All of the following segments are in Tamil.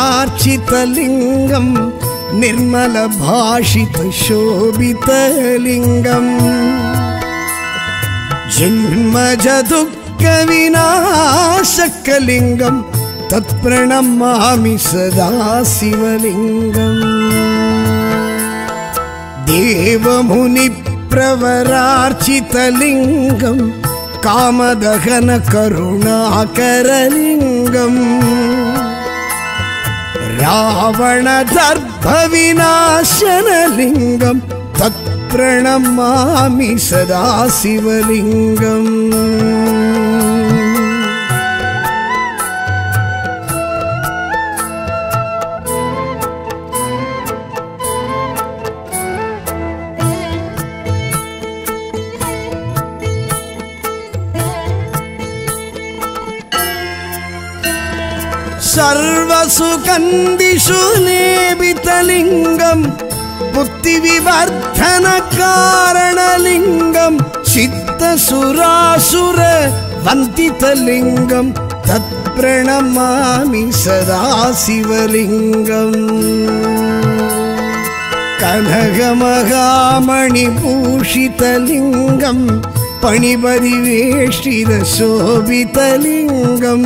निर्मलभाषितलिङ्गम् निर्मलभाषितशोभितलिङ्गम् जन्मजदुःखविनाशकलिङ्गम् तत्प्रणमामि सदा शिवलिङ्गम् देवमुनिप्रवरार्चितलिङ्गम् कामदहन करुणाकरलिङ्गम् रावणदर्भविनाशनलिङ्गम् तत्प्रणमामि सदा शिवलिङ्गम् सर्वसुगन्धिषु लेपितलिङ्गम् बुद्धिविवर्धनकारणलिङ्गम् चित्तसुरासुर वन्दितलिङ्गम् तत्प्रणमामि सदा शिवलिङ्गम् कनकमहामणिभूषितलिङ्गम् पणिपरिवेष्टितशोभितलिङ्गम्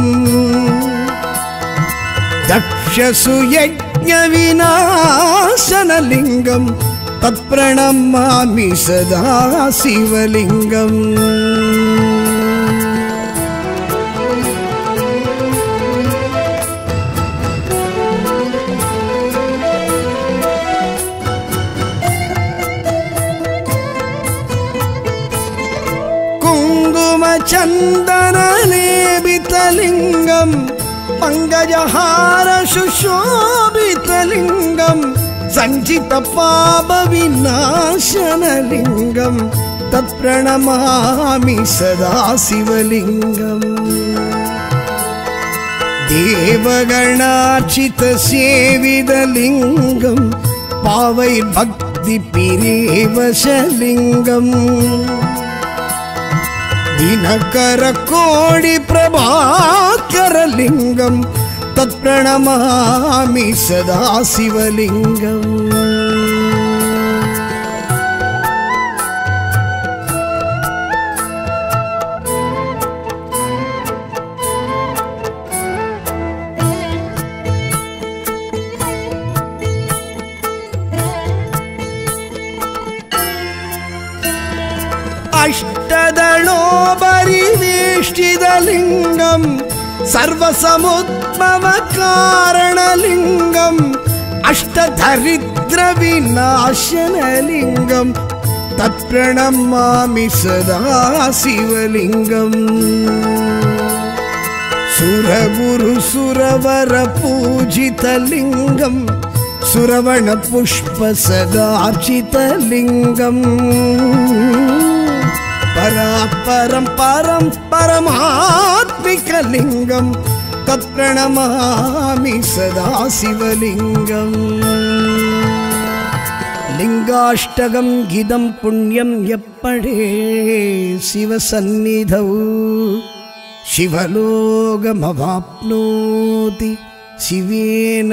दक्षसुयज्ञविनाशनलिङ्गम् तत्प्रणमामि सदा शिवलिङ्गम् कुङ्कुमचन्दनलेपितलिङ्गम् पङ्कजहार सुशोभितलिङ्गम् सञ्चितपापविनाशनलिङ्गम् तत्प्रणमामि सदा शिवलिङ्गम् देवगणार्चितसेवितलिङ्गम् पावैर्भक्तिपिरेवशलिङ्गम् दिनकरकोडिप्रभाकरलिङ्गम् तत्प्रणमामि सदा शिवलिङ्गम् अष्टदलोपरिवेष्टितलिङ्गम् सर्वसमुद्भवकारणलिङ्गम् अष्टदरिद्रविनाशनलिङ्गम् तत्प्रणमामि सदा शिवलिङ्गम् सुरगुरुसुरवरपूजितलिङ्गम् सुरवणपुष्पसदार्चितलिङ्गम् परापरं परं परमात्मिकलिङ्गं तत्प्रणमामि सदा शिवलिङ्गम् लिङ्गाष्टकं गिदं पुण्यं यप्पडे शिवसन्निधौ शिवलोकमवाप्नोति शिवेन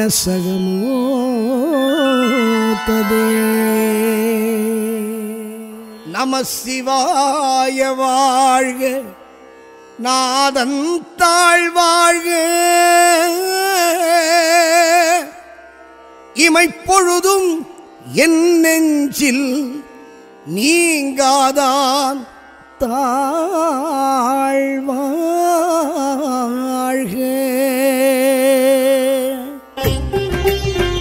सगमोतदे நம சிவாய வாழ்க நாதன் தாழ்வாழ்க இமைப்பொழுதும் என் நெஞ்சில் நீங்காதான் தாழ்வாழ்க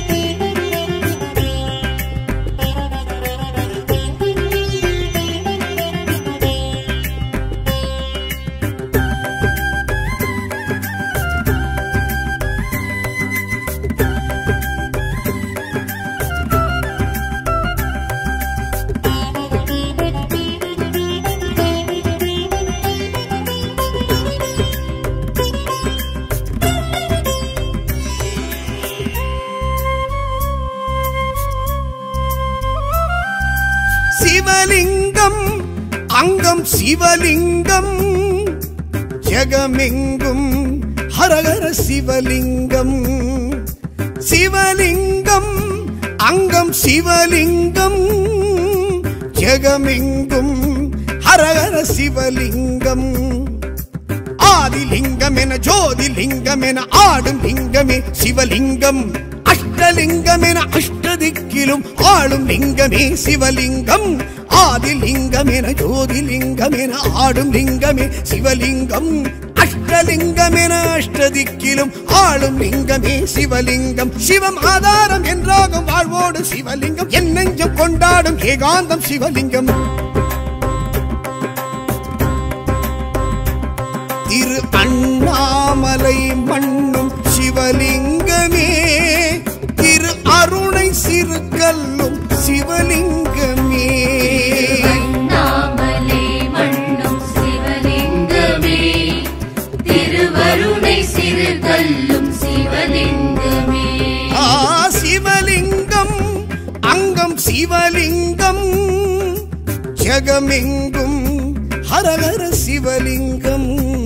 சிவலிங்கம் அங்கம் சிவலிங்கம் ஜெகமெங்கும் ஹரஹர சிவலிங்கம் சிவலிங்கம் அங்கம் சிவலிங்கம் ஜெகமெங்கும் ஹரஹர சிவலிங்கம் ஆதிலிங்கம் என ஜோதிலிங்கம் என ஆடும் லிங்கமே சிவலிங்கம் அஷ்டலிங்கம் என அஷ்டதிக்கிலும் ஆளும் லிங்கமே சிவலிங்கம் ஆதிலிங்கம் என ஜோதிலிங்கம் என ஆடும் லிங்கமே சிவலிங்கம் அஷ்டலிங்கம் என அஷ்டதிக்கிலும் ஆளும் லிங்கமே சிவலிங்கம் சிவம் ஆதாரம் என்றாகும் வாழ்வோடு சிவலிங்கம் என் நெஞ்சம் கொண்டாடும் ஏகாந்தம் சிவலிங்கம் திரு அண்ணாமலை மண்ணும் சிவலிங்கமே திரு அருணை சிறு கல்லும் சிவலிங்கமே அண்ணாமலை மண்ணும் சிவலிங்கமே திருவருணை சிறு கல்லும் சிவலிங்கமே ஆ சிவலிங்கம் அங்கம் சிவலிங்கம் ஜெகமெங்கும் ஹரஹர சிவலிங்கம்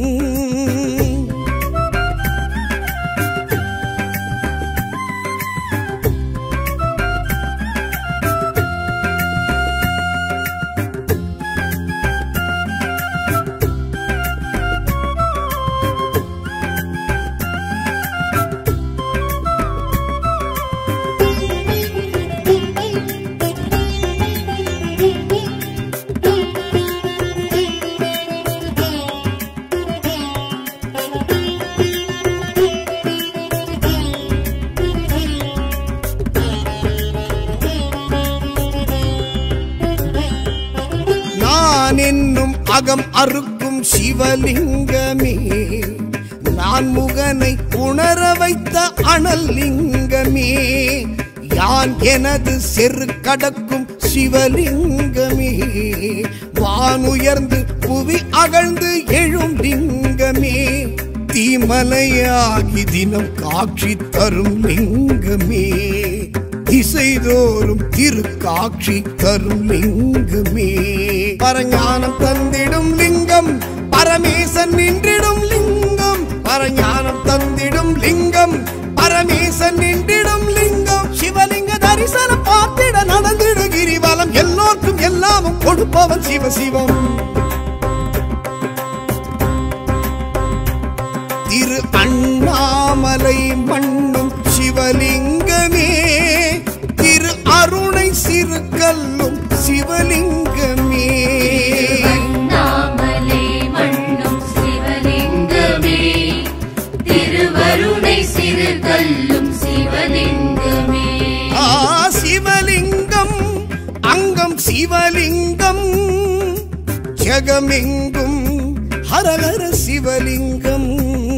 நான் என்னும் அகம் அறுக்கும் சிவலிங்கமே நான் முகனை உணர வைத்த அனல் லிங்கமே யான் எனது செரு கடக்கும் சிவலிங்கமே வானுயர்ந்து புவி அகழ்ந்து எழும் லிங்கமே தீமலையாகி தினம் காட்சி தரும் லிங்கமே திசைதோறும் திருக்காட்சி தரும் லிங்கமே பரஞானம் தந்திடும் லிங்கம் பரமேசன் நின்றிடும் லிங்கம் பரஞானம் தந்திடும் லிங்கம் பரமேசன் நின்றிடும் லிங்கம் சிவலிங்க தரிசனம் பார்த்திட நடந்திடு கிரிவலம் எல்லோர்க்கும் எல்லாமும் கொடுப்பவன் சிவசிவம் திரு அண்ணாமலை மண்ணும் சிவலிங்கமே திரு அருணை சிறு கல்லும் சிவலிங்கமே அண்ணாமலை மண்ணும் சிவலிங்கமே திருவருணை சிறு கல்லும் சிவலிங்கமே ஆ சிவலிங்கம் அங்கம் சிவலிங்கம் ஜெகமெங்கும் ஹரஹர சிவலிங்கம்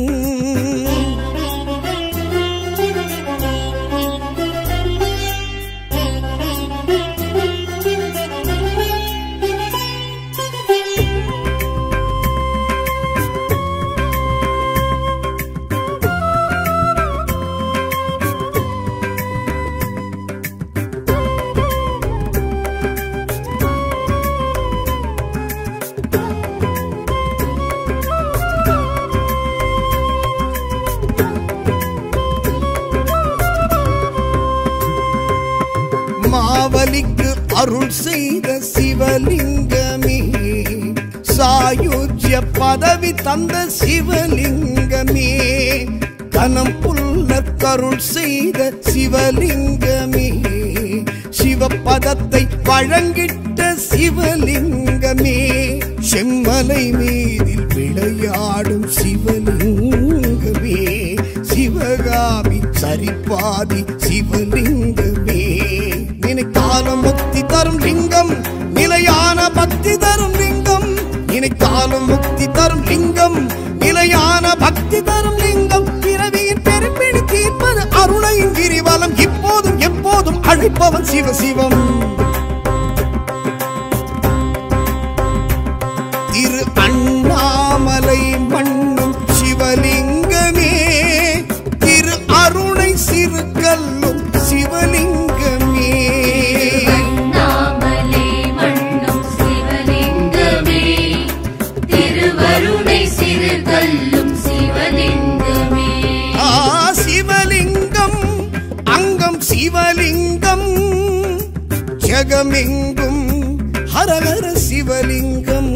மாவலிக்கு அருள் செய்த சிவலிங்கமே சாயுஜ்ய பதவி தந்த சிவலிங்கமே கனம் புல்ல கருள் செய்த சிவலிங்கமே சிவபதத்தை வழங்கிட்ட சிவலிங்கமே செம்மலை மீதில் விளையாடும் சிவலிங்கமே சிவகாமி சரிபாதி சிவலிங்கமே நினைத்தாலும் முக்தி தரும் லிங்கம் நிலையான பக்தி தரும் லிங்கம் நினைத்தாலும் முக்தி தரும் லிங்கம் நிலையான பக்தி தரும் லிங்கம் பிறவியின் பெரும்பிடி தீர்ப்பது அருணையின் கிரிவலம் இப்போதும் எப்போதும் அழைப்பவன் சிவசிவம் திரு அண்ணாமலை மண்ணும் சிவலிங்கமே திரு அருணை சிறு கல்லும் சிவலிங்கமே அண்ணாமலை மண்ணும் சிவலிங்கமே திருவருணை சிறு கல்லும் சிவலிங்கமே ஆ சிவலிங்கம் ஜெகமெங்கும் ஹரஹர சிவலிங்கம்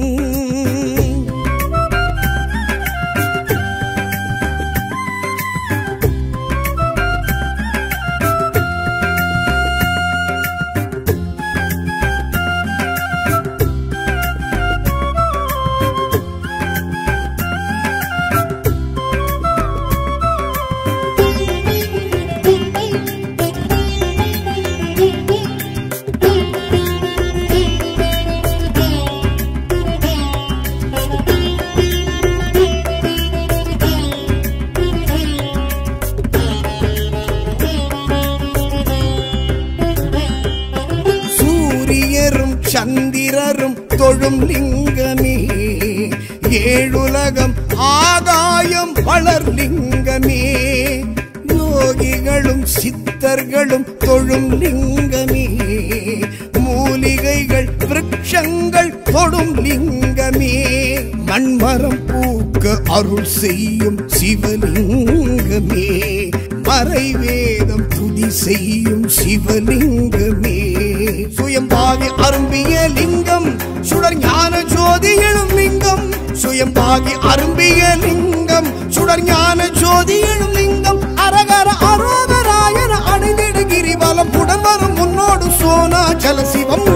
சூரியரும் சந்திரரும் தொழும் லிங்கமே ஏழுலகம் ஆகாயம் வளர் லிங்கமே யோகிகளும் சித்தர்களும் தொழும் லிங்கமே மூலிகைகள் விருட்சங்கள் தொடும் லிங்கமே மண்மரம் பூக்க அருள் செய்யும் சிவலிங்கமே மறைவேதம் துதி செய்யும் சிவலிங்கமே சுயம்பாகி அரும்பிய லிங்கம் சுடர் ஞான ஜோதி எழும் லிங்கம் சுயம்பாகி அரும்பிய லிங்கம் சுடர் ஞான ஜோதி எழும் லிங்கம் அரகர அரோகராயன அடைந்திடு கிரிவலம் புடம்பரம் முன்னோடு சோனாச்சல சிவம்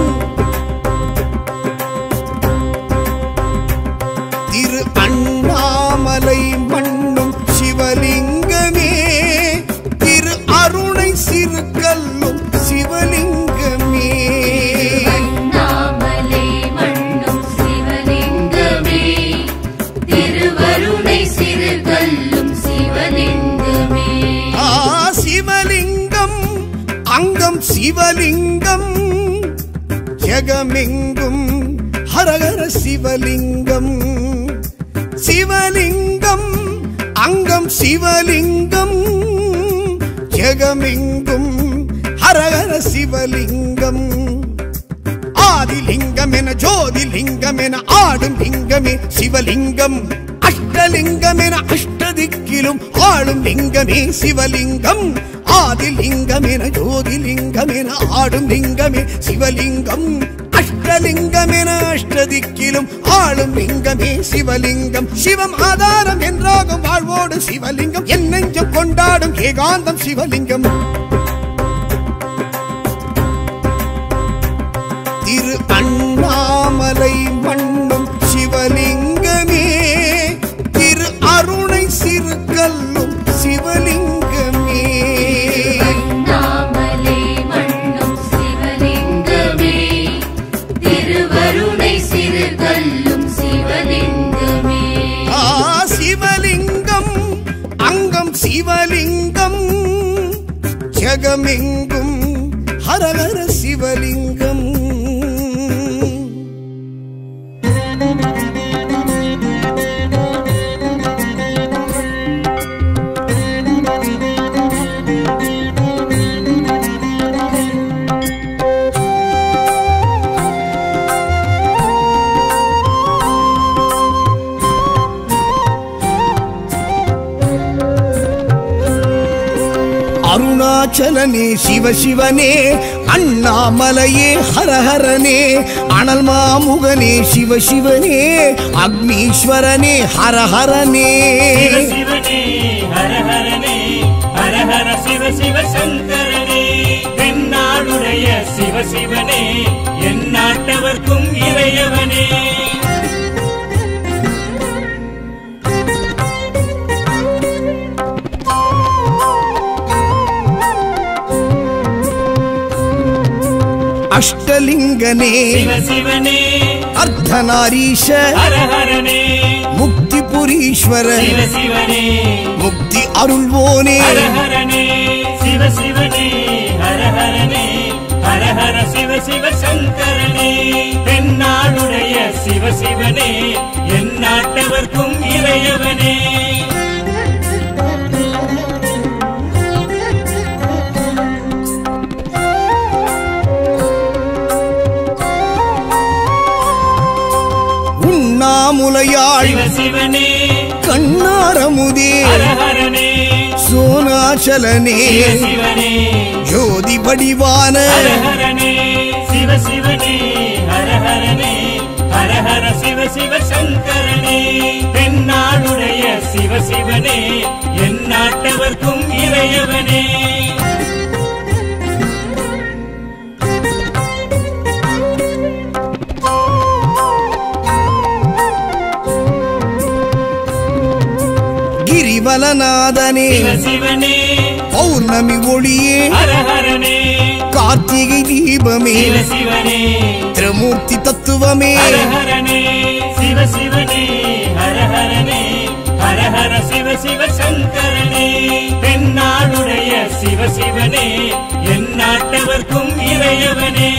திரு அண்ணாமலை மண்ணும் சிவலிங்கமே திரு அருணை சிறுகல்லும் சிவலிங்கமே அண்ணாமலை மண்ணும் சிவலிங்கமே திருவருணை சிறுகல்லும் சிவலிங்கமே ஆ சிவலிங்கம் அங்கம் சிவலிங்கம் ஜெகமெங்கும் ஹரஹர சிவலிங்கம் சிவலிங்கம் அங்கம் சிவலிங்கம் ஜெகமெங்கும் ஹரஹர சிவலிங்கம் ஆதிலிங்கம் என ஜோதிலிங்கம் என ஆடும் லிங்கமே சிவலிங்கம் அஷ்டலிங்கம் என அஷ்டதிக்கிலும் ஆளும் லிங்கமே சிவலிங்கம் ஆதிலிங்கம் என ஜோதிலிங்கம் என ஆடும் லிங்கமே சிவலிங்கம் அஷ்டலிங்கம் என அஷ்டதிக்கிலும் ஆளும் லிங்கமே சிவலிங்கம் சிவம் ஆதாரம் என்றாகும் வாழ்வோடு சிவலிங்கம் என் நெஞ்சம் கொண்டாடும் ஏகாந்தம் சிவலிங்கம் திரு அண்ணாமலை மண்ணும் சிவலிங்கமே திரு அருணை சிறுகல்லும் சிவலிங்கமே அண்ணாமலை மண்ணும் சிவலிங்கமே திருவருணை சிறுகல்லும் சிவலிங்கமே ஆ சிவலிங்கம் அங்கம் சிவலிங்கம் ஜெகமெங்கும் ஹரஹர சிவலிங்கம் அருணாச்சலனே சிவசிவனே அண்ணாமலையே ஹரஹரனே அனல் மாமுகனே சிவசிவனே அக்னீஸ்வரனே ஹரஹரனே சிவ சிவனே ஹர ஹரனே ஹர ஹர சிவ சிவ சங்கரனே தென்னாடுடைய சிவ சிவனே என் நாட்டவர்க்கும் இறையவனே அஷ்டலிங்கனே சிவ சிவனே அர்த்தநாரீஷ ஹர ஹரனே முக்திபுரீஸ்வர சிவ சிவனே முக்தி அருள்வோனே ஹர ஹரனே சிவ சிவனே ஹர ஹரனே ஹர ஹர சிவ சிவ சங்கரனே தென்னாடுடைய சிவ சிவனே என் நாட்டவர்க்கும் இறையவனே உண்ணாமுலையாள் சிவ சிவனே கண்ணாரமுதே ஹர ஹரனே சோனாச்சலனே சிவ சிவனே ஜோதி வடிவான ஹரஹரனே சிவ சிவனே ஹரஹரனே ஹரஹர சிவ சிவ சங்கரனே தென்னாடுடைய சிவ சிவனே என் நாட்டவர்க்கும் இறையவனே கிரிவலநாதனே சிவ சிவனே பௌர்ணமி ஒளியே ஹரஹரனே கார்த்திகை தீபமே சிவ சிவனே திரமூர்த்தி தத்துவமே ஹரஹரனே சிவ சிவனே ஹரஹரனே ஹரஹர சிவ சிவ சங்கரனே தென்னாடுடைய சிவ சிவனே என் நாட்டவர்க்கும் இறையவனே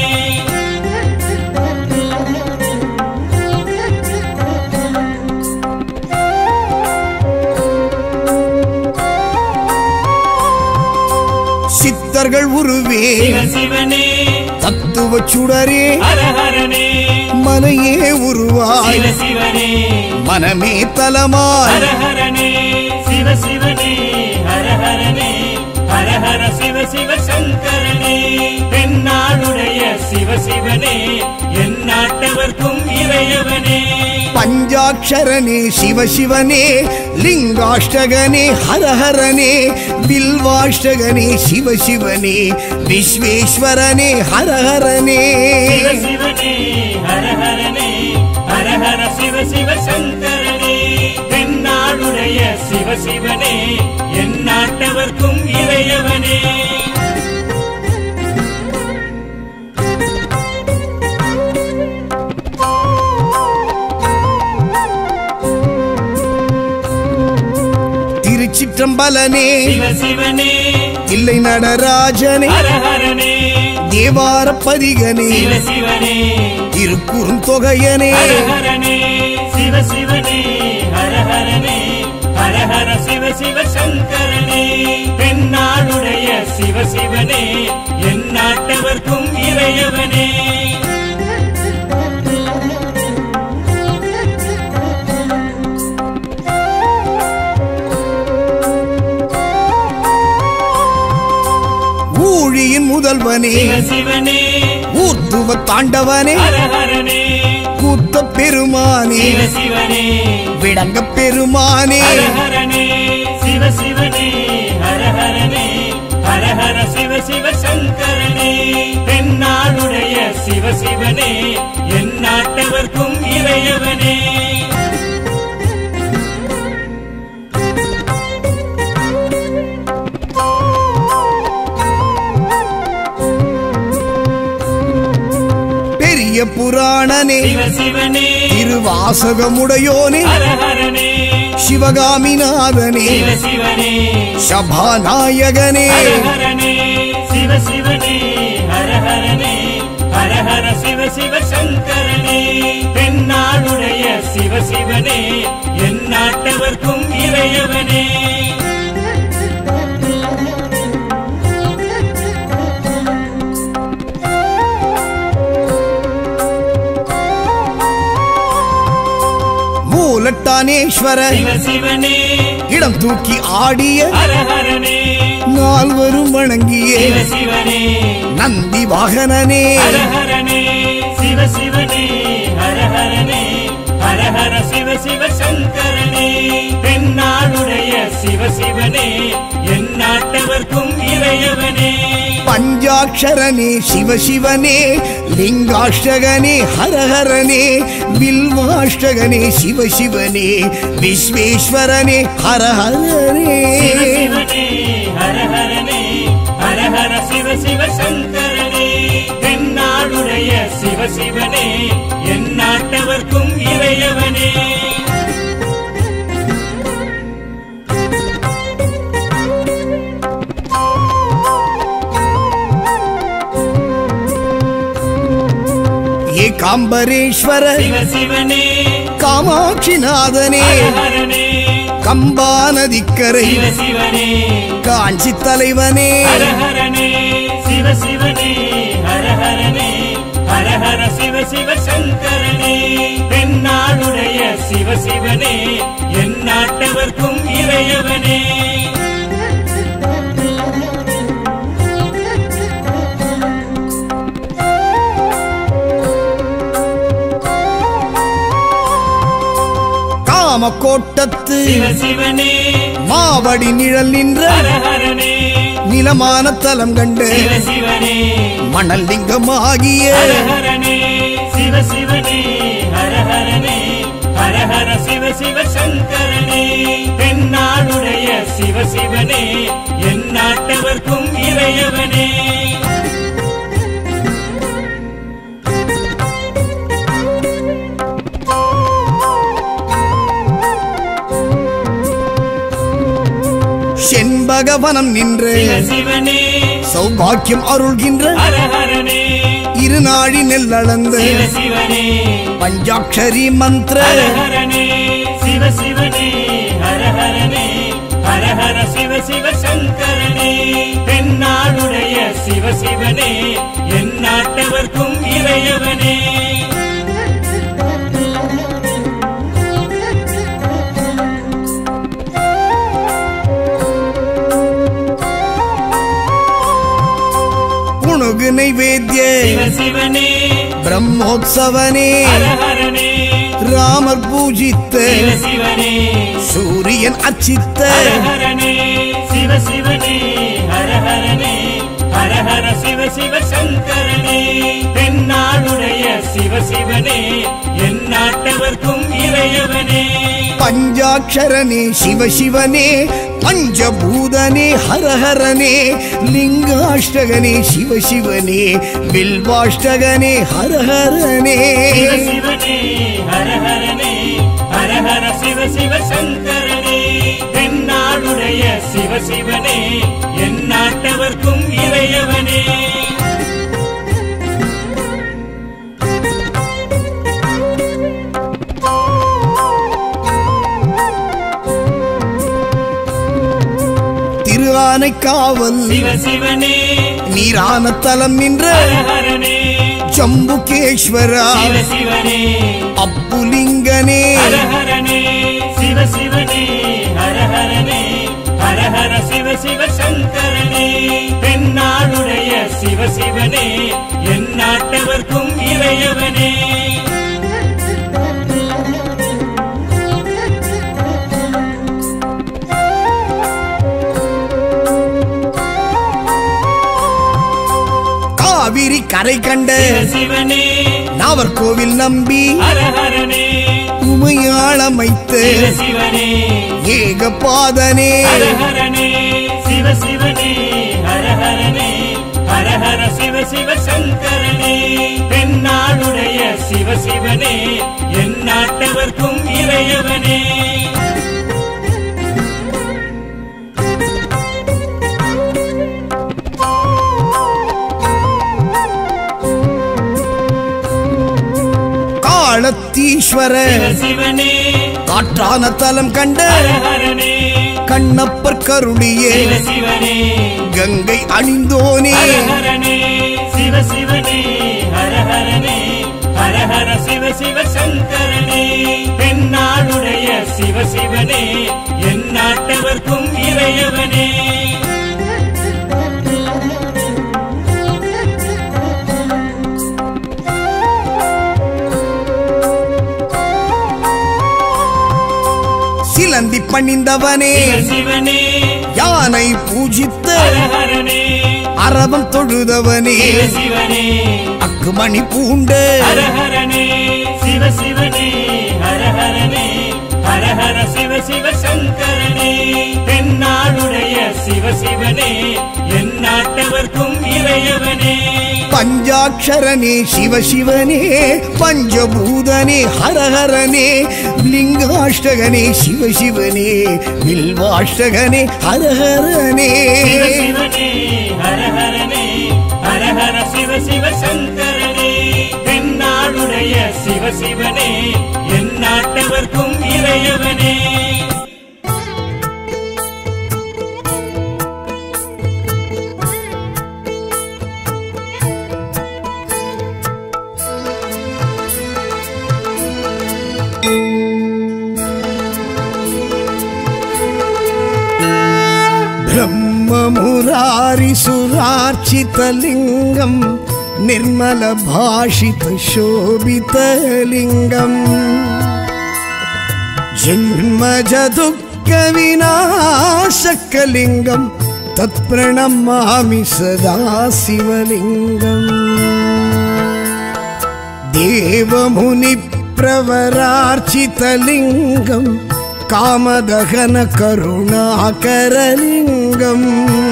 சித்தர்கள் உருவே சிவ சிவனே தத்துவ சுடரே ஹரஹரனே மனையே உருவாய் சிவ சிவனே மனமே தலமாய் ஹரஹரனே சிவ சிவனே ஹரஹரனே ஹரஹர சிவ சிவ சங்கரனே தென்னாடுடைய சிவ சிவனே என் நாட்டவர்க்கும் இறையவனே பஞ்சாட்சரனே சிவசிவனே லிங்காஷ்டகனே ஹரஹரனே பில்வாஷ்டகனே சிவசிவனே விஸ்வேஸ்வரனே ஹரஹரனே சிவ சிவனே ஹரஹரனே ஹரஹர சிவ சிவ சங்கரனே தென்னாடுடைய சிவ சிவனே என் நாட்டவர்க்கும் இறையவனே திருச்சிற்றம்பலனே சிவ சிவனே இல்லை நடராஜனே ஹரஹரனே தேவார பதிகனே சிவ சிவனே திருக்குறுந்தொகையனே ஹரஹரனே சிவ சிவனே ஹரஹரனே ஹரஹர சிவ சிவ சங்கரனே தென்னாடுடைய சிவ சிவனே என் நாட்டவர்க்கும் இறையவனே ஊழியின் முதல்வனே சிவ சிவனே ஊர்த்துவ தாண்டவனே ஹரஹரனே கூத்த பெருமானே சிவ சிவனே விடங்க பெருமானே ஹரஹரனே சிவ சிவனே ஹரஹரனே ஹரஹர சிவ சிவ சங்கரனே தென்னாடுடைய சிவ சிவனே என் நாட்டவர்க்கும் இறையவனே பெரிய புராணனே சிவ சிவனே திருவாசகமுடையோனே ஹரஹரனே சிவகாமிநாதனே சிவ சிவனே சபாநாயகனே ஹரஹரனே சிவ சிவனே ஹரஹரனே ஹரஹர சிவ சிவ சங்கரனே தென்னாடுடைய சிவ சிவனே என் நாட்டவர்க்கும் இறையவனே மூலட்டானேஸ்வர சிவ சிவனே இடம் தூக்கி ஆடிய ஹரஹரனே நால்வரும் வணங்கிய சிவ சிவனே நந்தி வாகனனே ஹரஹரனே சிவ சிவனே ஹரஹரனே ஹரஹர சிவ சிவ சங்கரனே தென்னாடுடைய சிவ சிவனே என் நாட்டவர்க்கும் இறையவனே பஞ்சாட்சரனே சிவசிவனே லிங்காஷ்டகனே ஹரஹரனே பில்வாஷ்டகனே சிவசிவனே விஸ்வேஸ்வரனே ஹரஹரனே சிவ சிவனே ஹரஹரனே ஹரஹர சிவ சிவ சங்கரனே தென்னாடுடைய சிவ சிவனே என் நாட்டவர்க்கும் இறையவனே ஏகாம்பரேஸ்வர சிவ சிவனே காமாட்சிநாதனே ஹரஹரனே கம்பா நதிக்கரை சிவ சிவனே காஞ்சி தலைவனே ஹரஹரனே சிவ சிவனே ஹரஹரனே ஹரஹர சிவ சிவ சங்கரனே தென்னாடுடைய சிவ சிவனே என் நாட்டவர்க்கும் இறையவனே காமக்கோட்டத்து சிவ சிவனே மாவடி நிழல் நின்ற ஹரஹரனே நிலமான தலம் கண்டு சிவ சிவனே மணல் லிங்கமாகிய ஹரஹரனே சிவ சிவனே ஹரஹரனே ஹரஹர சிவ சிவ சங்கரனே தென்னாடுடைய சிவ சிவனே என் நாட்டவர்க்கும் இறையவனே செண்பகவனம் நின்று சிவ சிவனே சௌபாக்கியம் அருள்கின்ற ஹரஹரனே இருநாழி நெல்லளந்து சிவ சிவனே பஞ்சாட்சரி மந்திர ஹரஹரனே சிவ சிவனே ஹரஹரனே ஹரஹர சிவ சிவ சங்கரனே தென்னாடுடைய சிவ சிவனே என் நாட்டவர்க்கும் இறையவனே புணுகு நைவேத்திய சிவ சிவனே பிரம்மோத்சவனே ஹரஹரனே ராமர் பூஜித்த சிவ சிவனே சூரியன் அச்சித்த ஹரஹரனே சிவ சிவனே ஹரஹரனே ஹரஹர சிவ சிவ சங்கரனே தென்னாடுடைய சிவ சிவனே என் நாட்டவர்க்கும் இறையவனே பஞ்சாட்சரனே சிவசிவனே பஞ்சபூதனே ஹரஹரனே லிங்காஷ்டகனே சிவசிவனே வில்வாஷ்டகனே ஹரஹரனே சிவ சிவனே ஹரஹரனே ஹரஹர சிவ சிவ சங்கரனே தென்னாடுடைய சிவ சிவனே என் நாட்டவர்க்கும் இறையவனே திரு ஆனைக்காவல் சிவ சிவனே நீரான தலம் நின்ற ஹரஹரனே ஜம்புகேஸ்வரா சிவ சிவனே அப்புலிங்கனே ஹரஹரனே சிவ சிவனே ஹரஹரனே ஹரஹர சிவ சிவ சங்கரனே தென்னாடுடைய சிவ சிவனே என் நாட்டவர்க்கும் இறையவனே காவிரி கரை கண்ட சிவ சிவனே நாவர்கோவில் நம்பி ஹரஹரனே உமையாளமைத்து சிவ சிவனே ஏகபாதனே ஹரஹரனே சிவ சிவனே ஹரஹரனே ஹரஹர சிவ சிவ சங்கரனே தென்னாடுடைய சிவ சிவனே என் நாட்டவர்க்கும் இறையவனே காலத்தீஸ்வர சிவ சிவனே காற்றான தலம் கண்ட ஹரஹரனே கண்ணப்பர் கருளியே சிவ சிவனே கங்கை அணிந்தோனே ஹரஹரனே சிவ சிவனே ஹரஹரனே ஹரஹர சிவ சிவ சங்கரனே தென்னாடுடைய சிவ சிவனே என் நாட்டவர்க்கும் இறையவனே சிலந்தி பணிந்தவனே சிவ சிவனே யானை பூஜித்த ஹரஹரனே அரவம் தொழுதவனே சிவ சிவனே அக்குமணி பூண்ட ஹரஹரனே சிவ சிவனே ஹரஹரனே ஹரஹர சிவ சிவ சங்கரனே தென்னாடுடைய சிவ சிவனே என் நாட்டவர்க்கும் இறையவனே பஞ்சாட்சரனே சிவசிவனே பஞ்சபூதனே ஹரஹரனே லிங்காஷ்டகனே சிவசிவனே வில்வாஷ்டகனே ஹரஹரனே சிவ சிவனே ஹரஹரனே ஹரஹர சிவ சிவ சங்கரனே தென்னாடுடைய சிவ சிவனே என் நாட்டவர்க்கும் இறையவனே ब्रह्ममुरारिसुरार्चितलिङ्गम् निर्मलभाषितशोभितलिङ्गम् जन्मजदुःखविनाशकलिङ्गं तत्प्रणमामि सदा शिवलिङ्गम् देवमुनिप्रवरार्चितलिङ्गं कामदहनकरुणाकरलिङ्गम्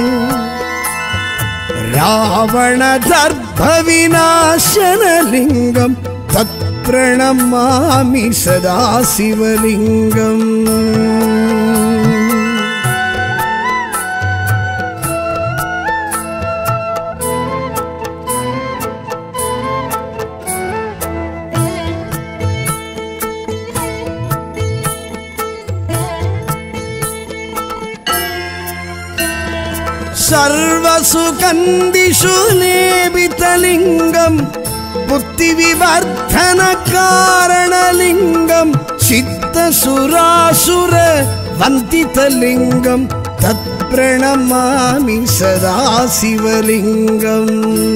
रावणदर्भविनाशनलिङ्गं तत्प्रणमामि सदा शिवलिङ्गम् सर्वसुगन्धिषु लेपितलिङ्गं बुद्धिविवर्धनकारणलिङ्गं सिद्धसुरासुर वन्दितलिङ्गं तत्प्रणमामि सदा शिवलिङ्गम्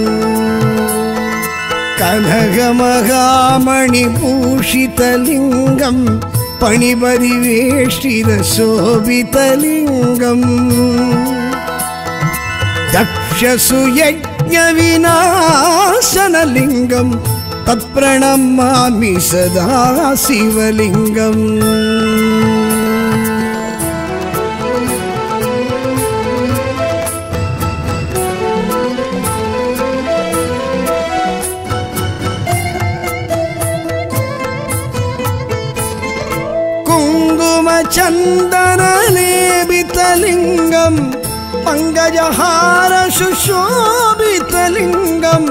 कनकमहामणिभूषितलिङ्गं पणिपरिवेष्टितशोभितलिङ्गम् दक्षसुयज्ञविनाशनलिङ्गं तत्प्रणमामि सदा शिवलिङ्गम् कुङ्कुमचन्दनलेपितलिङ्गम् पङ्कजहारशुशोभितलिङ्गं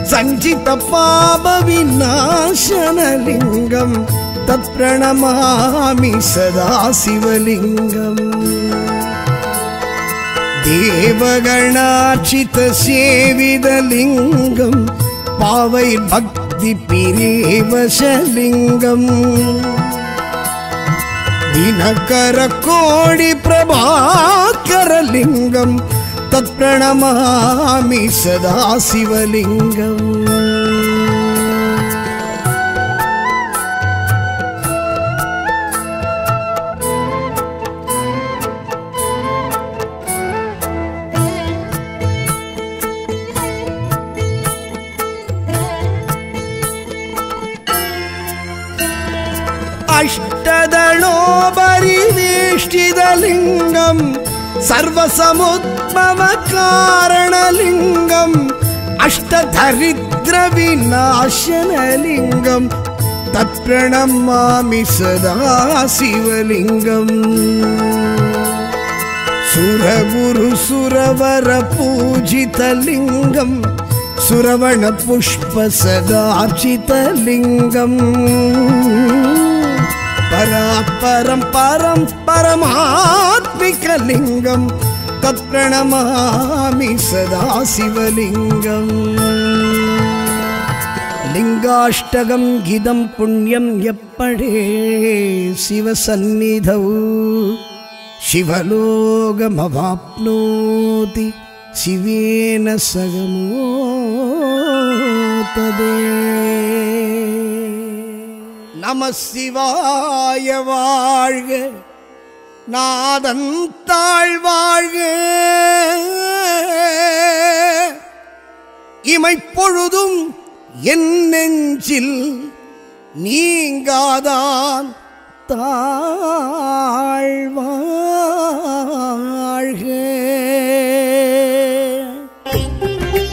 सञ्चितपापविनाशनलिङ्गं तत्प्रणमामि सदा शिवलिङ्गम् देवगणार्चितसेवितलिङ्गं पावैर्भक्तिपिरेवशलिङ्गम् दिनकरकोडि प्रभाकरलिङ्गं तत्प्रणमामि सदा शिवलिङ्गम् अष्टदणोपरिवेष्टितलिङ्गं सर्वसमुद्भवकारणलिङ्गम् अष्टधरिद्रविनाशनलिङ्गं तत्प्रणमामि सदा शिवलिङ्गम् सुरगुरुसुरवरपूजितलिङ्गं सुरवणपुष्पसदार्चितलिङ्गम् परापरं परं परमात्मिकलिङ्गं तत्प्रणमामि सदा शिवलिङ्गम् लिङ्गाष्टकं गिदं पुण्यं यप्पडे शिवसन्निधौ शिवलोकमवाप्नोति शिवेन सगमोतदे நம சிவாய வாழ்க நாதன் தாழ்வாழ்க இமைப்பொழுதும் என் நெஞ்சில் நீங்காதான் தாழ்வாழ்க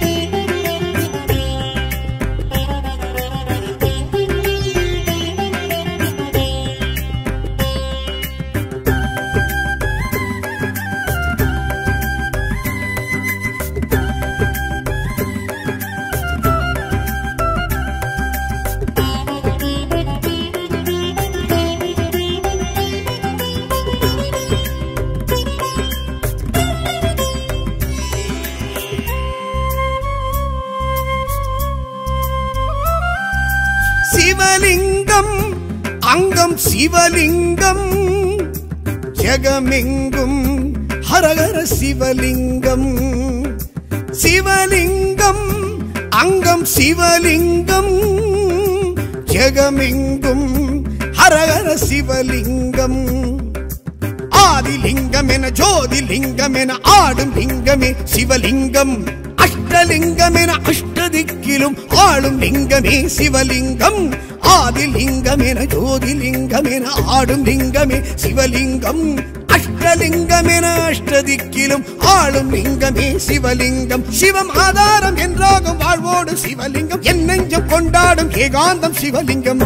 சிவலிங்கம் அங்கம் சிவலிங்கம் ஜெகமெங்கும் ஹரஹர சிவலிங்கம் சிவலிங்கம் அங்கம் சிவலிங்கம் ஜெகமெங்கும் ஹரஹர சிவலிங்கம் ஆதிலிங்கம் என ஜோதிலிங்கம் என ஆடும் லிங்கமே சிவலிங்கம் அஷ்டலிங்கம் என அஷ்டதிக்கிலும் ஆளும் லிங்கமே சிவலிங்கம் ஆதிலிங்கம் என ஜோதிலிங்கம் என ஆடும் லிங்கமே சிவலிங்கம் அஷ்டலிங்கம் என அஷ்டதிக்கிலும் ஆளும் லிங்கமே சிவலிங்கம் சிவம் ஆதாரம் என்றாகும் வாழ்வோடு சிவலிங்கம் என் நெஞ்சம் கொண்டாடும் ஏகாந்தம் சிவலிங்கம்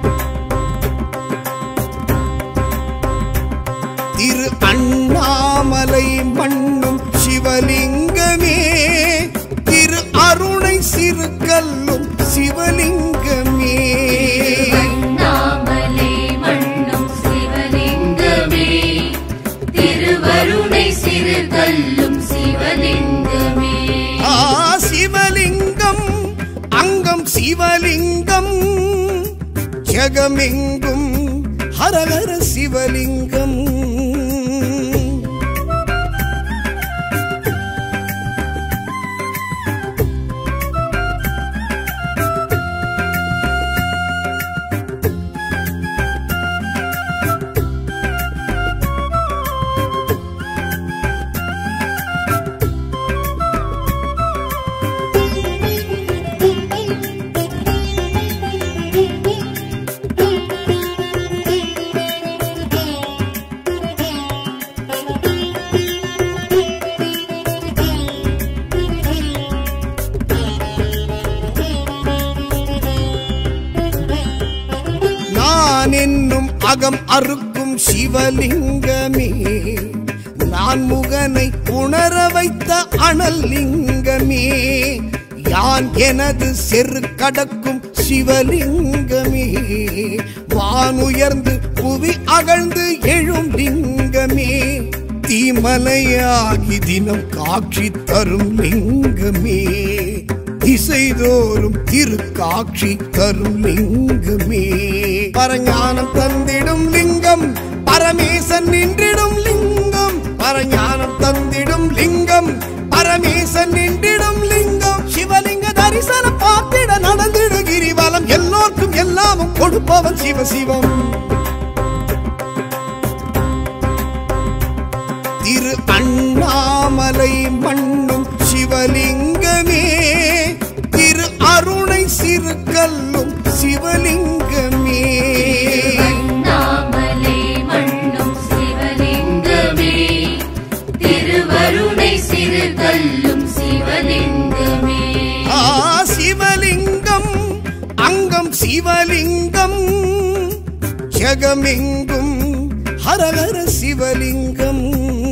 திரு அண்ணாமலை மண்ணும் சிவலிங்கமே திரு அருணை சிறு கல்லும் சிவலிங்கமே அண்ணாமலை மண்ணும் சிவலிங்கமே திருவருணை சிறு கல்லும் சிவலிங்கமே ஆ சிவலிங்கம் அங்கம் சிவலிங்கம் ஜெகமெங்கும் ஹரஹர சிவலிங்கம் நான் என்னும் அகம் அறுக்கும் சிவலிங்கமே நான் முகனை உணர வைத்த அனல் லிங்கமே யான் எனது செரு கடக்கும் சிவலிங்கமே வானுயர்ந்து புவி அகழ்ந்து எழும் லிங்கமே தீமலையாகி தினம் காட்சி தரும் லிங்கமே திசைதோறும் திருக்காட்சி தரும் லிங்கமே பரஞானம் தந்திடும் லிங்கம் பரமேசன் நின்றிடும் லிங்கம் பரஞானம் தந்திடும் லிங்கம் பரமேசன் நின்றிடும் லிங்கம் சிவலிங்க தரிசனம் பார்த்திட நடந்திடு கிரிவலம் எல்லோர்க்கும் எல்லாமும் கொடுப்பவன் சிவசிவம் திரு அண்ணாமலை மண்ணும் சிவலிங்கமே திரு அருணை சிறு கல்லும் சிவலிங்கமே அண்ணாமலை மண்ணும் சிவலிங்கமே திருவருணை சிறு கல்லும் சிவலிங்கமே ஆ சிவலிங்கம் அங்கம் சிவலிங்கம் ஜெகமெங்கும் ஹரஹர சிவலிங்கம்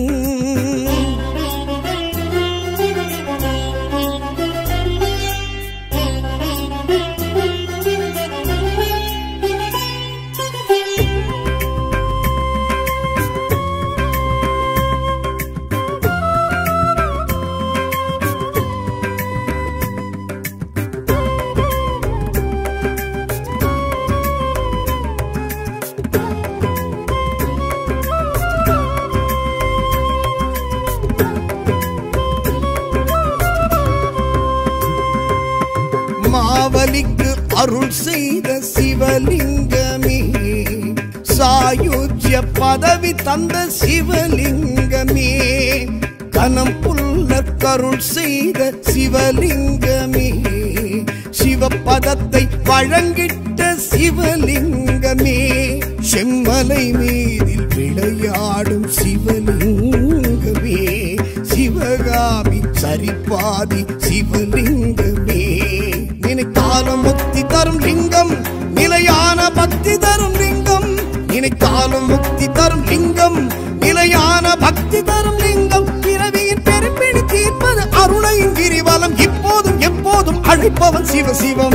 மாவலிக்கு அருள் செய்த சிவலிங்கமே சாயுஜ்ய பதவி தந்த சிவலிங்கமே கனம் புல்ல கருள் செய்த சிவலிங்கமே சிவபதத்தை வழங்கிட்ட சிவலிங்கமே செம்மலை மீதில் விளையாடும் சிவலிங்கமே சிவகாமி சரிபாதி சிவலிங்கமே நினைத்தாலும் முக்தி தரும் லிங்கம் நிலையான பக்தி தரும் லிங்கம் நினைத்தாலும் முக்தி தரும் லிங்கம் நிலையான பக்தி தரும் லிங்கம் பிறவியின் பெரும்பிடி தீர்ப்பது அருணையின் கிரிவலம் இப்போதும் எப்போதும் அழைப்பவன் சிவசிவம்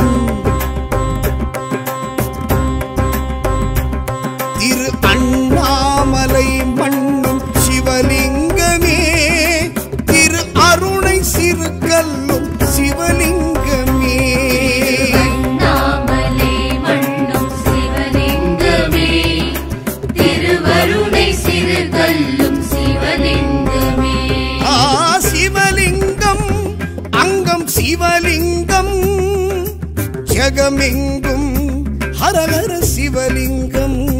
திரு அண்ணாமலை மண்ணும் சிவலிங்கமே திரு அருணை சிறு கல்லும் சிவலிங்கமே அண்ணாமலை மண்ணும் சிவலிங்கமே திருவருணை சிறு கல்லும் சிவலிங்கமே ஆ சிவலிங்கம் அங்கம் சிவலிங்கம் ஜெகமெங்கும் ஹரஹர சிவலிங்கம்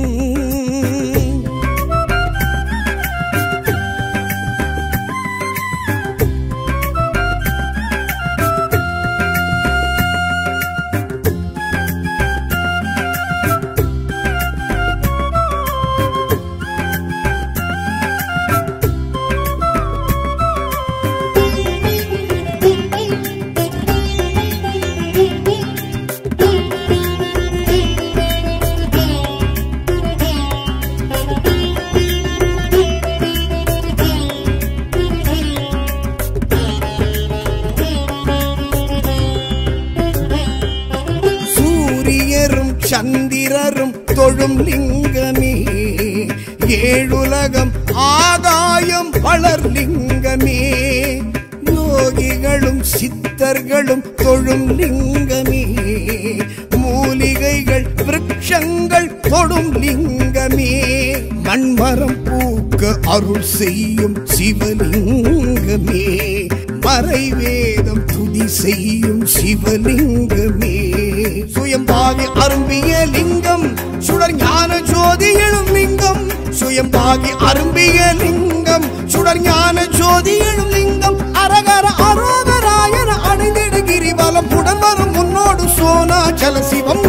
சந்திரரும் தொழும் லிங்கமே ஏழுலகம் ஆகாயம் வளர் லிங்கமே யோகிகளும் சித்தர்களும் தொழும் லிங்கமே மூலிகைகள் விருட்சங்கள் தொடும் லிங்கமே மண்மரம் பூக்க அருள் செய்யும் சிவலிங்கமே மறைவேதம் துதி செய்யும் சிவலிங்கமே சுயம்பாகி அரும்பிய லிங்கம் சுடர் ஞான ஜோதி எழும் லிங்கம் சுயம்பாகி அரும்பிய லிங்கம் சுடர் ஞான ஜோதி எழும் லிங்கம் அரகர அரோகராயன அடைந்திட கிரிவலம் உடன் வரும் முன்னோடு சோனாச்சல சிவம்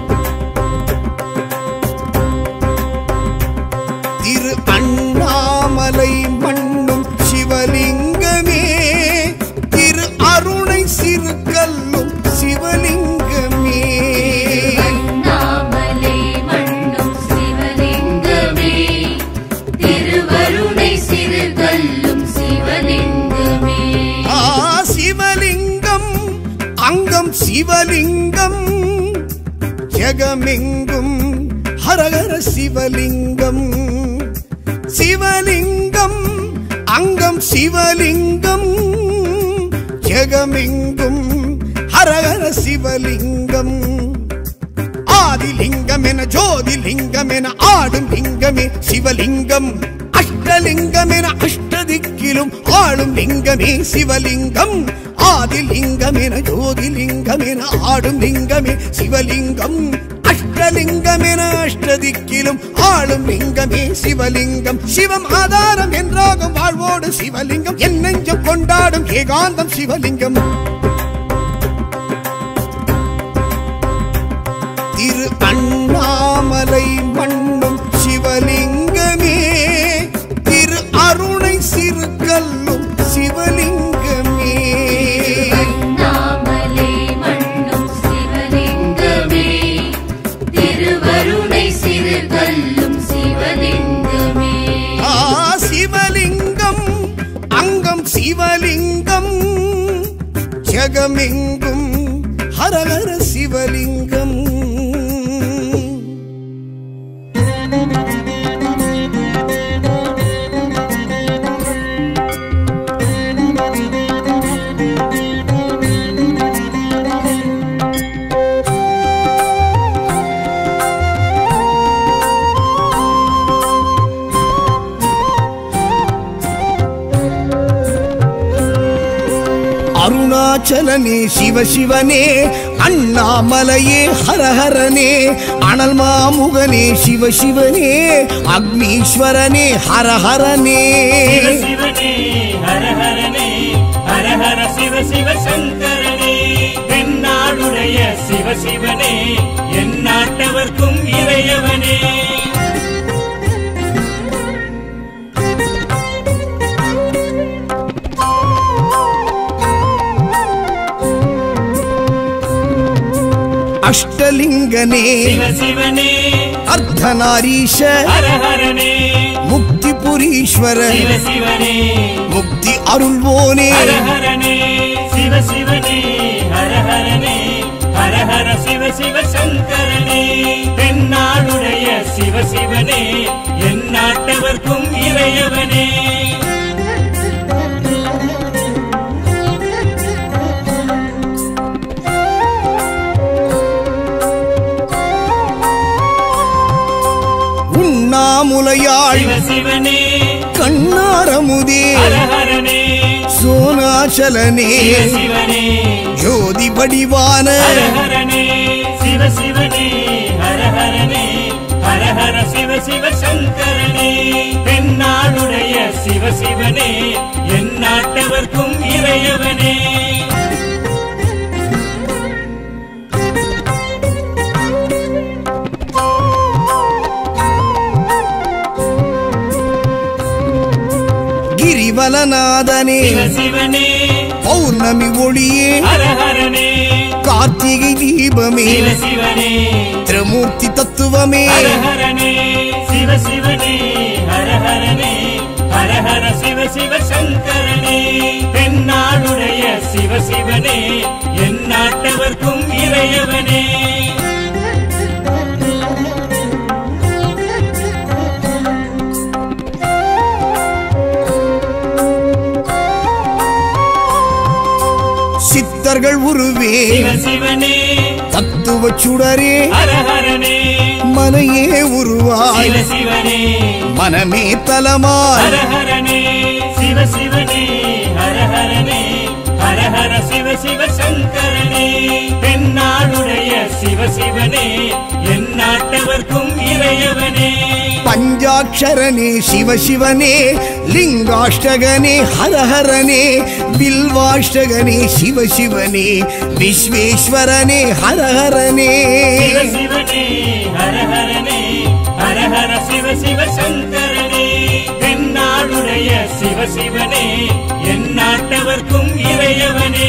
திரு அண்ணாமலை மண்ணும் சிவலிங்கமே திரு அருணை சிறுகல்லும் சிவலிங்கமே அண்ணாமலை மண்ணும் சிவலிங்கமே திருவருணை சிறுகல்லும் சிவலிங்கமே ஆ சிவலிங்கம் அங்கம் சிவலிங்கம் ஜெகமெங்கும் ஹரஹர சிவலிங்கம் சிவலிங்கம் அங்கம் சிவலிங்கம் ஜெகமெங்கும் ஹரஹர சிவலிங்கம் ஆதிலிங்கம் என ஜோதிலிங்கம் என ஆடும் லிங்கமே சிவலிங்கம் அஷ்டலிங்கம் என அஷ்டதிக்கிலும் ஆளும் லிங்கமே சிவலிங்கம் ஆதிலிங்கம் என ஜோதிலிங்கம் என ஆடும் லிங்கமே சிவலிங்கம் அஷ்டலிங்கம் என அஷ்டதிக்கிலும் ஆளும் லிங்கமே சிவலிங்கம் சிவம் ஆதாரம் என்றாகும் வாழ்வோடு சிவலிங்கம் என் நெஞ்சம் கொண்டாடும் ஏகாந்தம் சிவலிங்கம் திரு அண்ணாமலை மண்ணும் சிவலிங்கமே திரு அருணை சிறுகல்லும் சிவலிங்கமே அண்ணாமலை மண்ணும் சிவலிங்கமே திருவருணை சிறுகல்லும் சிவலிங்கமே ஆ சிவலிங்கம் அங்கம் சிவலிங்கம் ஜெகமெங்கும் ஹரஹர சிவலிங்கம் அருணாச்சலனே சிவசிவனே அண்ணாமலையே ஹரஹரனே அனல் மாமுகனே சிவசிவனே அக்னீஸ்வரனே ஹரஹரனே சிவ சிவனே ஹர ஹரனே ஹர ஹர சிவ சிவ சங்கரனே தென்னாடுடைய சிவ சிவனே என் நாட்டவர்க்கும் இறையவனே அஷ்டலிங்கனே சிவ சிவனே அர்த்தநாரீஷ ஹர ஹரனே முக்தி புரீஸ்வர சிவ சிவனே முக்தி அருள்வோனே ஹர ஹரனே சிவ சிவனே ஹர ஹரனே ஹர ஹர சிவ சிவ சங்கரனே தென்னாடுடைய சிவ சிவனே என் நாட்டவர்க்கும் இறையவனே உண்ணாமுலையாள் சிவ சிவனே கண்ணாரமுதே ஹர ஹரனே சோனாச்சலனே சிவ சிவனே ஜோதி வடிவான ஹர ஹரனே சிவ சிவனே ஹர ஹரனே ஹர ஹர சிவ சிவ சங்கரனே தென்னாடுடைய சிவ சிவனே என் நாட்டவர்க்கும் இறையவனே கிரிவலநாதனே சிவ சிவனே பௌர்ணமி ஒளியே ஹர ஹரனே கார்த்திகை தீபமே சிவ சிவனே திரமூர்த்தி தத்துவமே ஹர ஹரனே சிவ சிவனே ஹர ஹரனே ஹர ஹர சிவ சிவ சங்கரனே தென்னாடுடைய சிவ சிவனே என் நாட்டவர்க்கும் இறையவனே உருவே சிவ சிவனே தத்துவ சுடரே ஹரஹரனே மனையே உருவாய் சிவ சிவனே மனமே தலமாய் ஹரஹரனே சிவ சிவனே ஹரஹரனே ஹரஹர சிவ சிவ சங்கரனே தென்னாடுடைய சிவ சிவனே என் நாட்டவர்க்கும் இறையவனே பஞ்சாட்சரனே சிவசிவனே லிங்காஷ்டகனே ஹரஹரனே பில்வாஷ்டகனே சிவசிவனே விஸ்வேஸ்வரனே ஹரஹரனே சிவ சிவனே ஹரஹரனே ஹரஹர சிவ சிவ சங்கரனே தென்னாடுடைய சிவ சிவனே என் நாட்டவர்க்கும் இறையவனே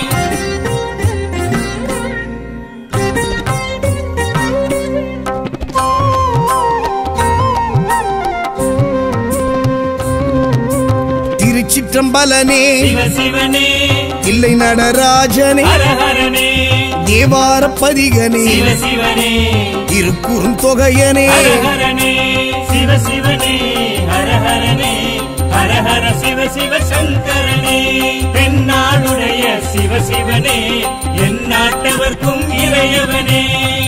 திருச்சிற்றம்பலனே சிவ சிவனே இல்லை நடராஜனே ஹரஹரனே தேவார பதிகனே சிவ சிவனே திருக்குறுந்தொகையனே ஹரஹரனே சிவ சிவனே ஹரஹரனே ஹரஹர சிவ சிவ சங்கரனே தென்னாடுடைய சிவ சிவனே என் நாட்டவர்க்கும் இறையவனே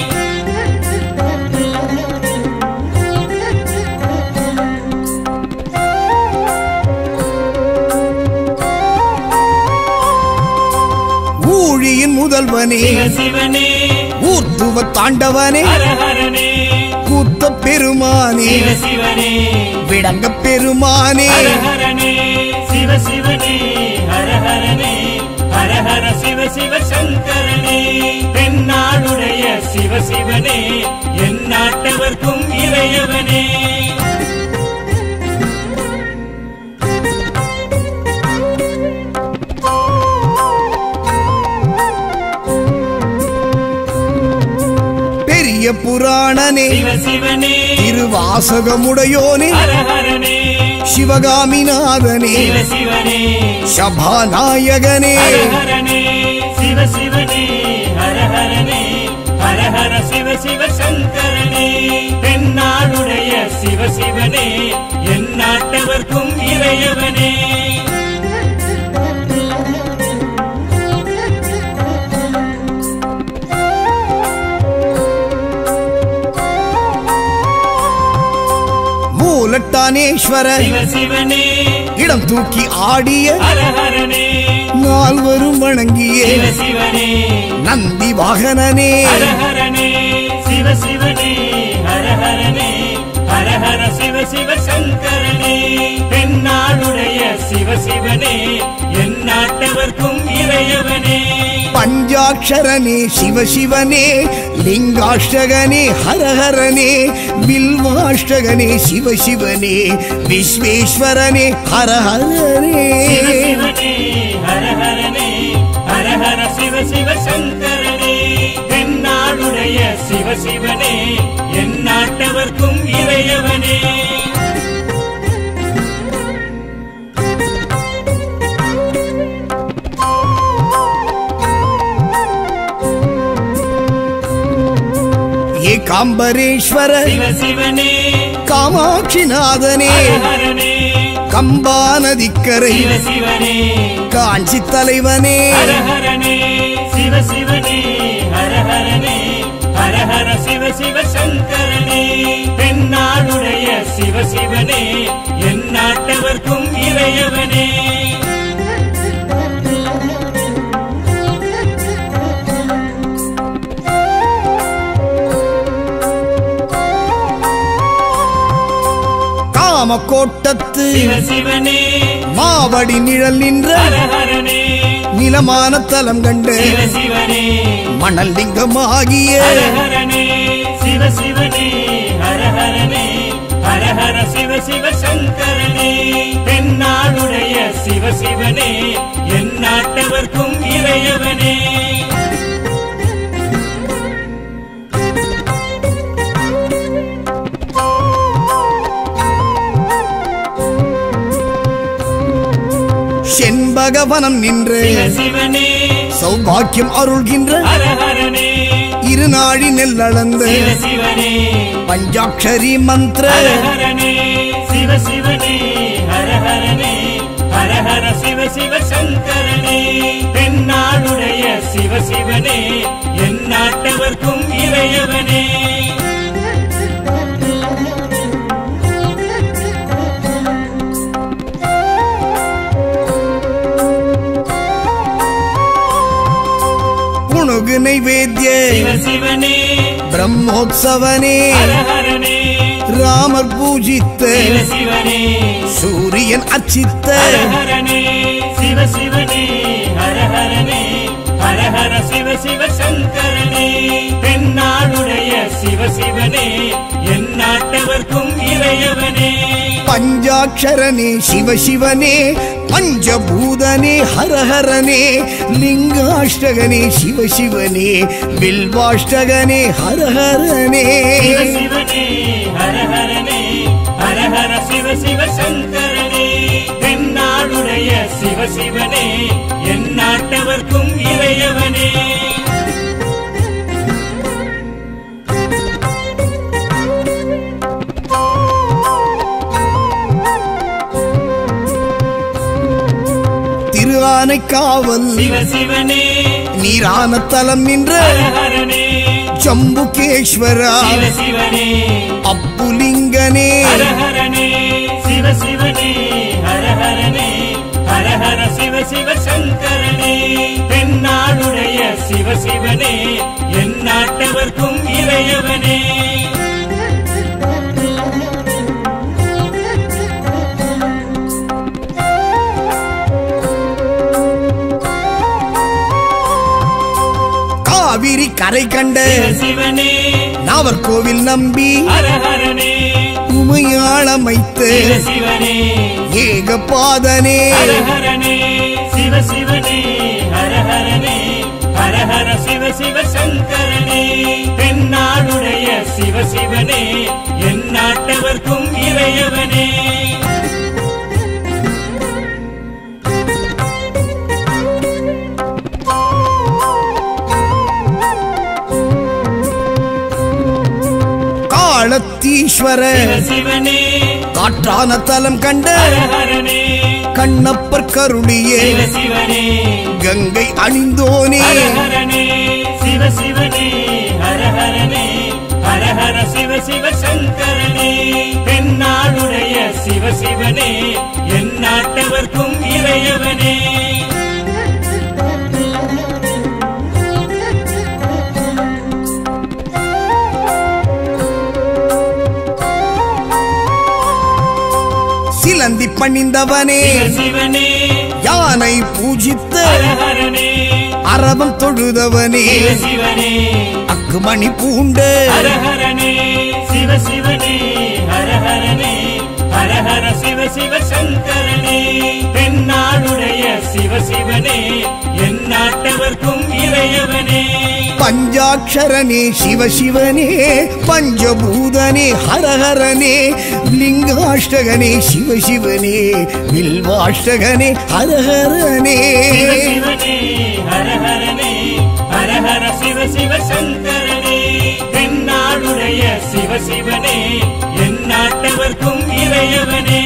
ஊழியின் முதல்வனே சிவ சிவனே ஊர்த்துவ தாண்டவனே ஹரஹரனே கூத்த பெருமானே சிவ சிவனே விடங்க பெருமானே ஹரஹரனே சிவ சிவனே ஹரஹரனே ஹரஹர சிவ சிவ சங்கரனே தென்னாடுடைய சிவ சிவனே என் நாட்டவர்க்கும் இறையவனே பெரிய புராணனே சிவ சிவனே திருவாசகமுடையோனே ஹரஹரனே சிவகாமிநாதனே சிவ சிவனே சபாநாயகனே ஹரஹரனே சிவ சிவனே ஹரஹரனே ஹரஹர சிவ சிவ சங்கரனே தென்னாடுடைய சிவ சிவனே என் நாட்டவர்க்கும் இறையவனே மூலட்டானேஸ்வர சிவ சிவனே இடம் தூக்கி ஆடிய ஹரஹரனே நால்வரும் வணங்கிய சிவ சிவனே நந்தி வாகனனே ஹரஹரனே சிவ சிவனே ஹரஹரனே ஹரஹர சிவ சிவ சங்கரனே தென்னாடுடைய சிவ சிவனே என் நாட்டவர்க்கும் இறையவனே பஞ்சாட்சரனே சிவசிவனே லிங்காஷ்டகனே ஹரஹரனே பில்வாஷ்டகனே சிவசிவனே விஸ்வேஸ்வரனே ஹரஹரனே சிவ சிவனே ஹரஹரனே ஹரஹர சிவ சிவ சங்கரனே தென்னாடுடைய சிவ சிவனே என் நாட்டவர்க்கும் இறையவனே ஏகாம்பரேஸ்வர சிவ சிவனே காமாட்சிநாதனே ஹரஹரனே கம்பா நதிக்கரை சிவ சிவனே காஞ்சி தலைவனே ஹரஹரனே சிவ சிவனே ஹரஹரனே ஹரஹர சிவ சிவ சங்கரனே தென்னாடுடைய சிவ சிவனே என் நாட்டவர்க்கும் இறையவனே காமக்கோட்டத்து சிவ சிவனே மாவடி நிழல் நின்ற ஹரஹரனே நிலமான தலம் கண்டு சிவ சிவனே மணல் லிங்கமாகிய ஹரஹரனே சிவ சிவனே ஹரஹரனே ஹரஹர சிவ சிவ சங்கரனே தென்னாடுடைய சிவ சிவனே என் நாட்டவர்க்கும் இறையவனே செண்பகவனம் நின்று சிவ சிவனே சௌபாக்கியம் அருள்கின்ற ஹரஹரனே இருநாழி நெல்லளந்து சிவ சிவனே பஞ்சாட்சரி மந்திர ஹரஹரனே சிவ சிவனே ஹரஹரனே ஹரஹர சிவ சிவ சங்கரனே தென்னாடுடைய தென்னாடுடைய சிவசிவனே என் நாட்டவர்க்கும் இறையவனே புணுகு நைவேத்திய சிவசிவனே பிரம்மோத்சவனே ஹரஹரனே ராமர் பூஜித்த சிவசிவனே சூரியன் அச்சித்த ஹரஹரனே சிவசிவனே ஹரஹரனே ஹரஹர சிவ சிவ சங்கரனே தென்னாடுடைய சிவசிவனே என் நாட்டவர்க்கும் இறையவனே பஞ்சாட்சரனே சிவசிவனே பஞ்சபூதனே ஹரஹரனே லிங்காஷ்டகனே சிவசிவனே பில்வாஷ்டகனே ஹரஹரனே சிவசிவனே ஹரஹரனே ஹரஹர சிவ சிவ சங்கரனே தென்னாடுடைய சிவசிவனே என் நாட்டவர்க்கும் இறையவனே திரு ஆனைக்காவல் சிவசிவனே நீரான தலம் நின்ற ஹரஹரனே ஜம்புகேஸ்வரா சிவசிவனே அப்புலிங்கனே ஹரஹரனே சிவசிவனே ஹரஹரனே ஹரஹர சிவ சிவ சங்கரனே தென்னாடுடைய சிவசிவனே என் நாட்டவர்க்கும் இறையவனே காவிரி கரை கண்ட சிவசிவனே நாவர்கோவில் நம்பி ஹரஹரனே உமையாளமைத்த சிவசிவனே ஏகபாதனே ஹரஹரனே சிவசிவனே ஹரஹரனே ஹரஹர சிவ சிவ சங்கரனே தென்னாடுடைய சிவசிவனே என் நாட்டவர்க்கும் இறையவனே காலத்தீஸ்வர சிவசிவனே காற்றான தலம் கண்ட ஹரஹரனே கண்ணப்பர் கருளியே சிவசிவனே கங்கை அணிந்தோனே ஹரஹரனே சிவசிவனே ஹரஹரனே ஹரஹர சிவ சிவ சங்கரனே தென்னாடுடைய சிவசிவனே என் நாட்டவர்க்கும் இறையவனே சிலந்தி பணிந்தவனே சிவசிவனே யானை பூஜித்த ஹரஹரனே அரவம் தொழுதவனே சிவசிவனே அக்குமணி பூண்ட ஹரஹரனே சிவசிவனே ஹரஹரனே ஹரஹர சிவ சிவ சங்கரனே தென்னாடுடைய சிவசிவனே என் நாட்டவர்க்கும் இறையவனே பஞ்சாட்சரனே சிவசிவனே பஞ்சபூதனே ஹரஹரனே லிங்காஷ்டகனே சிவசிவனே வில்வாஷ்டகனே ஹரஹரனே சிவசிவனே ஹரஹரனே ஹரஹர சிவ சிவ சங்கரனே தென்னாடுடைய சிவசிவனே என் நாட்டவர்க்கும் இறையவனே